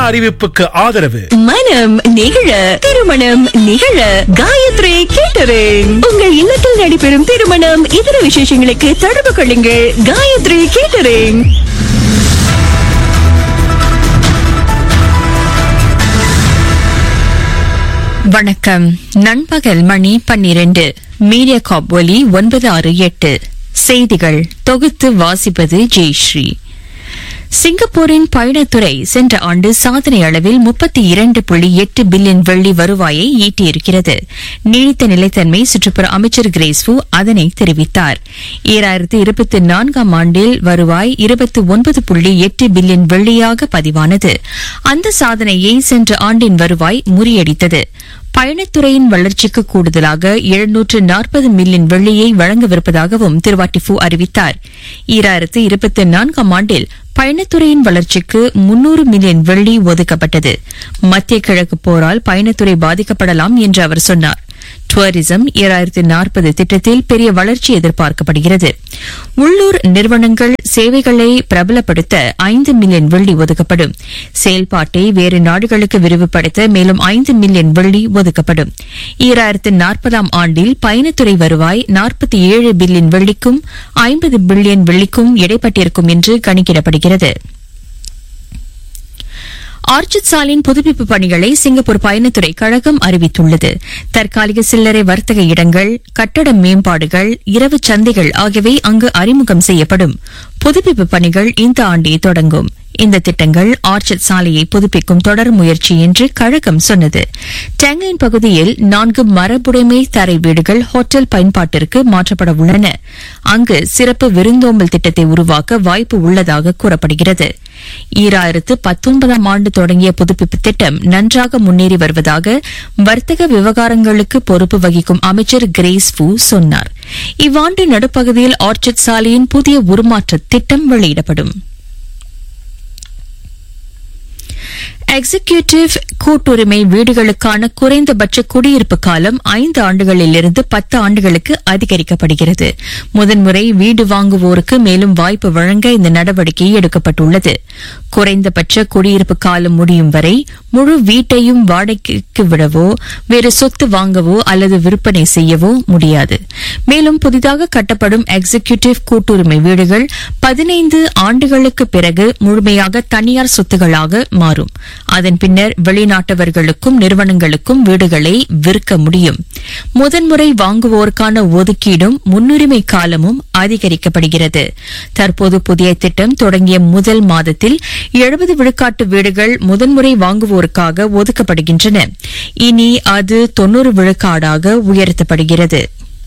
அறிவிப்புக்கு ஆதரவு மனம் நிகழ திருமணம் நிகழ காயத்ரி கேட்டரிங் உங்கள் இல்லத்தில் நடைபெறும் திருமணம் இதர விசேஷங்களுக்கு தொடர்பு கொள்ளுங்கள் காயத்ரி கேட்டரிங் வணக்கம் நண்பகல் மணி பன்னிரண்டு மீடியா காப் ஒலி ஒன்பது ஆறு எட்டு செய்திகள் தொகுத்து வாசிப்பது ஜெயஸ்ரீ சிங்கப்பூரின் பயணத்துறை சென்ற ஆண்டு சாதனை அளவில் முப்பத்தி இரண்டு புள்ளி எட்டு பில்லியன் வெள்ளி வருவாயை ஈட்டியிருக்கிறது நீடித்த நிலைத்தன்மை சுற்றுப்புற அமைச்சர் கிரேஸ்வு அதனை தெரிவித்தார் ஈராயிரத்து இருபத்தி நான்காம் ஆண்டில் வருவாய் இருபத்தி ஒன்பது புள்ளி எட்டு பில்லியன் வெள்ளியாக பதிவானது அந்த சாதனையை சென்ற ஆண்டின் வருவாய் முறியடித்தது பயணத்துறையின் வளர்ச்சிக்கு கூடுதலாக எழுநூற்று நாற்பது மில்லியன் வெள்ளியை வழங்கவிருப்பதாகவும் திரு வாட்டிஃபு அறிவித்தார் ஈராயிரத்து இருபத்தி நான்காம் ஆண்டில் பயணத்துறையின் வளர்ச்சிக்கு முன்னூறு மில்லியன் வெள்ளி ஒதுக்கப்பட்டது மத்திய கிழக்கு போரால் பயணத்துறை பாதிக்கப்படலாம் என்று அவர் சொன்னார் டூரிசம் இரண்டாயிரத்தி நாற்பது திட்டத்தில் பெரிய வளர்ச்சி எதிர்பார்க்கப்படுகிறது உள்ளூர் நிறுவனங்கள் சேவைகளை பிரபலப்படுத்த ஐந்து மில்லியன் வெள்ளி ஒதுக்கப்படும் செயல்பாட்டை வேறு நாடுகளுக்கு விரிவுபடுத்த மேலும் ஐந்து மில்லியன் வெள்ளி ஒதுக்கப்படும் ஈராயிரத்து நாற்பதாம் ஆண்டில் பயணத்துறை வருவாய் நாற்பத்தி ஏழு பில்லியன் வெள்ளிக்கும் ஐம்பது பில்லியன் வெள்ளிக்கும் இடைப்பட்டிருக்கும் என்று கணிக்கிடப்படுகிறது ஆர்ச்சிட் சாலின் புதுப்பிப்பு பணிகளை சிங்கப்பூர் பயணத்துறை கழகம் அறிவித்துள்ளது தற்காலிக சில்லறை வர்த்தக இடங்கள் கட்டட மேம்பாடுகள் இரவு சந்தைகள் ஆகியவை அங்கு அறிமுகம் செய்யப்படும் புதுப்பிப்பு பணிகள் இந்த ஆண்டே தொடங்கும் இந்த திட்டங்கள் ஆர்ச்சர்ட் சாலையை புதுப்பிக்கும் தொடர் முயற்சி என்று கழகம் சொன்னது டேங்லைன் பகுதியில் நான்கு மரபுடைமை தரை வீடுகள் ஹோட்டல் பயன்பாட்டிற்கு மாற்றப்பட உள்ளன அங்கு சிறப்பு விருந்தோம்பல் திட்டத்தை உருவாக்க வாய்ப்பு உள்ளதாக கூறப்படுகிறது ஈராயிரத்து பத்தொன்பதாம் ஆண்டு தொடங்கிய புதுப்பிப்பு திட்டம் நன்றாக முன்னேறி வருவதாக வர்த்தக விவகாரங்களுக்கு பொறுப்பு வகிக்கும் அமைச்சர் கிரேஸ் ஃபூ சொன்னார் இவ்வாண்டு நடுப்பகுதியில் ஆர்ச்சர்ட் சாலையின் புதிய உருமாற்ற திட்டம் வெளியிடப்படும் எக்ஸிகியூட்டிவ் கூட்டுரிமை வீடுகளுக்கான குறைந்தபட்ச குடியிருப்பு காலம் ஐந்து ஆண்டுகளிலிருந்து பத்து ஆண்டுகளுக்கு அதிகரிக்கப்படுகிறது முதன்முறை வீடு வாங்குவோருக்கு மேலும் வாய்ப்பு வழங்க இந்த நடவடிக்கை எடுக்கப்பட்டுள்ளது குறைந்தபட்ச குடியிருப்பு காலம் முடியும் வரை முழு வீட்டையும் வாடகைக்கு விடவோ வேறு சொத்து வாங்கவோ அல்லது விற்பனை செய்யவோ முடியாது மேலும் புதிதாக கட்டப்படும் எக்ஸிகியூட்டிவ் கூட்டுரிமை வீடுகள் பதினைந்து ஆண்டுகளுக்கு பிறகு முழுமையாக தனியார் சொத்துகளாக மாறும் அதன் பின்னர் வெளிநாட்டவர்களுக்கும் நிறுவனங்களுக்கும் வீடுகளை விற்க முடியும் முதன்முறை வாங்குவோருக்கான ஒதுக்கீடும் முன்னுரிமை காலமும் அதிகரிக்கப்படுகிறது தற்போது புதிய திட்டம் தொடங்கிய முதல் மாதத்தில் எழுபது விழுக்காட்டு வீடுகள் முதன்முறை வாங்குவோருக்காக ஒதுக்கப்படுகின்றன இனி அது தொன்னூறு விழுக்காடாக உயர்த்தப்படுகிறது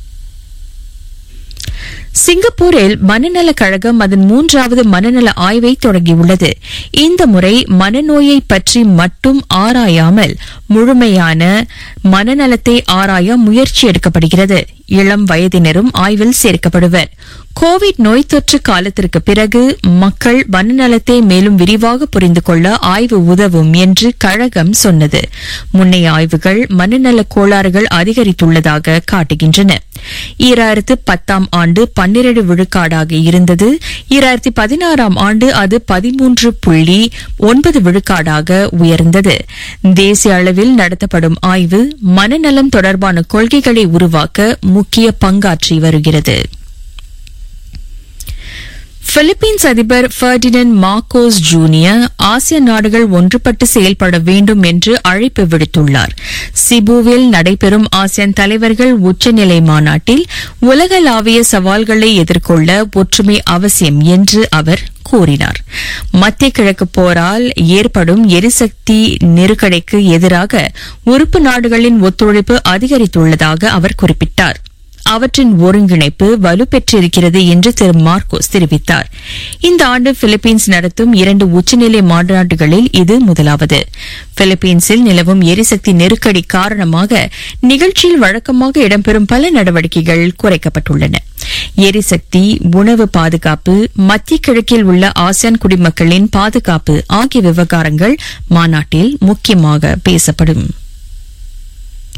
சிங்கப்பூரில் மனநல கழகம் அதன் மூன்றாவது மனநல ஆய்வை தொடங்கியுள்ளது இந்த முறை மனநோயை பற்றி மட்டும் ஆராயாமல் முழுமையான மனநலத்தை ஆராய முயற்சி எடுக்கப்படுகிறது இளம் வயதினரும் ஆய்வில் சேர்க்கப்படுவர் கோவிட் நோய் தொற்று காலத்திற்கு பிறகு மக்கள் மனநலத்தை மேலும் விரிவாக புரிந்து கொள்ள ஆய்வு உதவும் என்று கழகம் சொன்னது முன்னைய ஆய்வுகள் மனநல கோளாறுகள் அதிகரித்துள்ளதாக காட்டுகின்றன ஈராயிரத்து பத்தாம் ஆண்டு பன்னிரண்டு விழுக்காடாக இருந்தது ஈராயிரத்தி பதினாறாம் ஆண்டு அது பதிமூன்று புள்ளி ஒன்பது விழுக்காடாக உயர்ந்தது தேசிய அளவில் நடத்தப்படும் ஆய்வு மனநலம் தொடர்பான கொள்கைகளை உருவாக்க முக்கிய பங்காற்றி வருகிறது பிலிப்பீன்ஸ் அதிபர் ஃபர்டினன் மார்கோஸ் ஜூனியர் ஆசிய நாடுகள் ஒன்றுபட்டு செயல்பட வேண்டும் என்று அழைப்பு விடுத்துள்ளார் சிபுவில் நடைபெறும் ஆசியான் தலைவர்கள் உச்சநிலை மாநாட்டில் உலகளாவிய சவால்களை எதிர்கொள்ள ஒற்றுமை அவசியம் என்று அவர் கூறினார் மத்திய கிழக்கு போரால் ஏற்படும் எரிசக்தி நெருக்கடிக்கு எதிராக உறுப்பு நாடுகளின் ஒத்துழைப்பு அதிகரித்துள்ளதாக அவர் குறிப்பிட்டார் அவற்றின் ஒருங்கிணைப்பு வலுப்பெற்றிருக்கிறது என்று திரு மார்க்கோஸ் தெரிவித்தார் இந்த ஆண்டு பிலிப்பீன்ஸ் நடத்தும் இரண்டு உச்சநிலை மாநாடுகளில் இது முதலாவது பிலிப்பீன்ஸில் நிலவும் எரிசக்தி நெருக்கடி காரணமாக நிகழ்ச்சியில் வழக்கமாக இடம்பெறும் பல நடவடிக்கைகள் குறைக்கப்பட்டுள்ளன எரிசக்தி உணவு பாதுகாப்பு மத்திய கிழக்கில் உள்ள ஆசியான் குடிமக்களின் பாதுகாப்பு ஆகிய விவகாரங்கள் மாநாட்டில் முக்கியமாக பேசப்படும்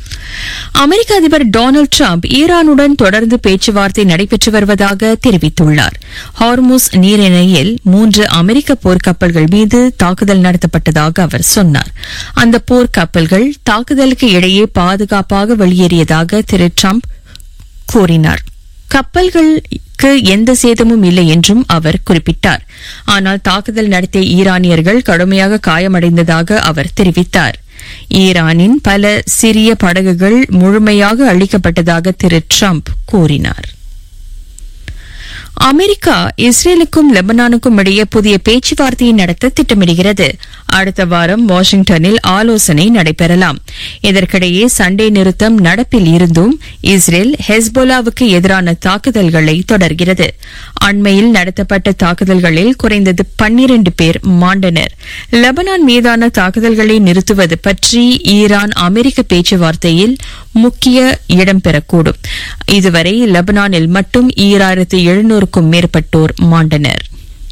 அமெரிக்க அதிபர் டொனால்டு டிரம்ப் ஈரானுடன் தொடர்ந்து பேச்சுவார்த்தை நடைபெற்று வருவதாக தெரிவித்துள்ளார் ஹார்முஸ் நீரிணையில் மூன்று அமெரிக்க போர்க்கப்பல்கள் மீது தாக்குதல் நடத்தப்பட்டதாக அவர் சொன்னார் அந்த போர்க்கப்பல்கள் தாக்குதலுக்கு இடையே பாதுகாப்பாக வெளியேறியதாக திரு டிரம்ப் கூறினார் கப்பல்களுக்கு எந்த சேதமும் இல்லை என்றும் அவர் குறிப்பிட்டார் ஆனால் தாக்குதல் நடத்திய ஈரானியர்கள் கடுமையாக காயமடைந்ததாக அவர் தெரிவித்தார் ஈரானின் பல சிறிய படகுகள் முழுமையாக அழிக்கப்பட்டதாக திரு டிரம்ப் கூறினார் அமெரிக்கா இஸ்ரேலுக்கும் லெபனானுக்கும் இடையே புதிய பேச்சுவார்த்தையை நடத்த திட்டமிடுகிறது அடுத்த வாரம் வாஷிங்டனில் ஆலோசனை நடைபெறலாம் இதற்கிடையே சண்டே நிறுத்தம் நடப்பில் இருந்தும் இஸ்ரேல் ஹெஸ்போலாவுக்கு எதிரான தாக்குதல்களை தொடர்கிறது அண்மையில் நடத்தப்பட்ட தாக்குதல்களில் குறைந்தது பன்னிரண்டு பேர் மாண்டனர் லெபனான் மீதான தாக்குதல்களை நிறுத்துவது பற்றி ஈரான் அமெரிக்க பேச்சுவார்த்தையில் முக்கிய இடம்பெறக்கூடும் இதுவரை லெபனானில் மட்டும் ஈராயிரத்து எழுநூறுக்கும் மேற்பட்டோர் மாண்டனர்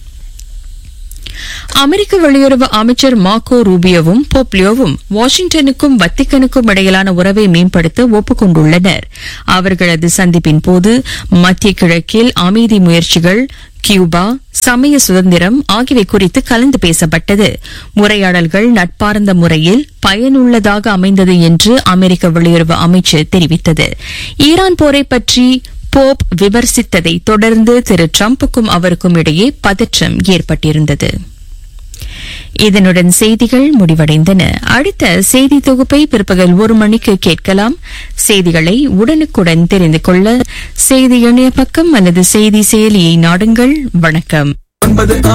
அமெரிக்க வெளியுறவு அமைச்சர் மார்க்கோ ரூபியோவும் போப்லியோவும் வாஷிங்டனுக்கும் வத்திக்கனுக்கும் இடையிலான உறவை மேம்படுத்த ஒப்புக்கொண்டுள்ளனர் அவர்களது சந்திப்பின் போது மத்திய கிழக்கில் அமைதி முயற்சிகள் கியூபா சமய சுதந்திரம் ஆகியவை குறித்து கலந்து பேசப்பட்டது உரையாடல்கள் நட்பார்ந்த முறையில் பயனுள்ளதாக அமைந்தது என்று அமெரிக்க வெளியுறவு அமைச்சு தெரிவித்தது ஈரான் போரை பற்றி போப் விமர்சித்ததை தொடர்ந்து திரு டிரம்புக்கும் அவருக்கும் இடையே பதற்றம் ஏற்பட்டிருந்தது இதனுடன் செய்திகள் முடிவடைந்தன அடுத்த செய்தி தொகுப்பை பிற்பகல் ஒரு மணிக்கு கேட்கலாம் செய்திகளை உடனுக்குடன் தெரிந்து கொள்ள செய்தி இணைய பக்கம் அல்லது செய்தி செயலியை நாடுங்கள் வணக்கம்